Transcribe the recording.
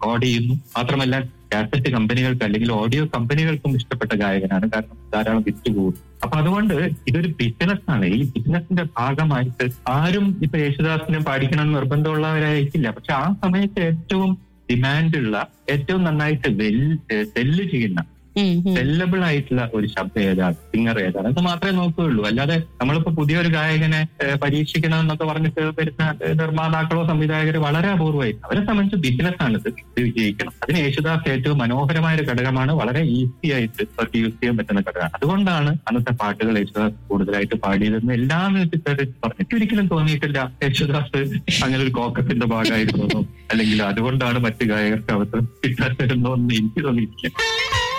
Record ചെയ്യുന്നു മാത്രമല്ല cassette കമ്പനികൾക്ക് അല്ലെങ്കിൽ ഓഡിയോ കമ്പനികൾക്കും ഇഷ്ടപ്പെട്ട ഗായകനാണ് കാരണം ധാരാളം വിറ്റ് പോകും അപ്പൊ അതുകൊണ്ട് ഇതൊരു ബിസിനസ് ആണ് ഈ ബിസിനസിന്റെ ഭാഗമായിട്ട് ആരും ഇപ്പൊ യേശുദാസിനെ പാടിക്കണം എന്ന് നിർബന്ധമുള്ളവരായിരിക്കില്ല പക്ഷെ ആ സമയത്ത് ഏറ്റവും ഡിമാൻഡുള്ള ഏറ്റവും നന്നായിട്ട് വെൽ സെല്ല് ചെയ്യുന്ന ഉം, ഉം. സെല്ലബിൾ ആയിട്ടുള്ള ഒരു ശബ്ദം ഏതാണ് സിംഗർ ഏതാണ് അത് മാത്രമേ നോക്കുകയുള്ളൂ അല്ലാതെ നമ്മളിപ്പോ പുതിയൊരു ഗായകനെ ഏഹ്, പരീക്ഷിക്കണം എന്നൊക്കെ പറഞ്ഞിട്ട് വരുന്ന ഏഹ്, നിർമ്മാതാക്കളോ സംവിധായകരോ വളരെ അപൂർവമായി അവരെ സംബന്ധിച്ച് ബിസിനസ് ആണ് ഇത് ഇത് വിജയിക്കണം അതിന് യേശുദാസ് ഏറ്റവും മനോഹരമായ ഒരു ഘടകമാണ് വളരെ ഈസി ആയിട്ട് അവർക്ക് യൂസ് ചെയ്യാൻ പറ്റുന്ന ഘടകമാണ് അതുകൊണ്ടാണ് അന്നത്തെ പാട്ടുകൾ യേശുദാസ് കൂടുതലായിട്ട് പാടിയതെന്ന് എല്ലാ മ്യൂസിക്കാരും പറഞ്ഞു എനിക്ക് ഒരിക്കലും തോന്നിയിട്ടില്ല യേശുദാസ് അങ്ങനെ ഒരു കോക്കത്തിന്റെ ഭാഗമായിരുന്നു അല്ലെങ്കിൽ അതുകൊണ്ടാണ് മറ്റു ഗായകർക്ക് അവസരം കിട്ടാത്തതെന്നോ എന്ന് എനിക്ക് തോന്നിയിട്ടില്ല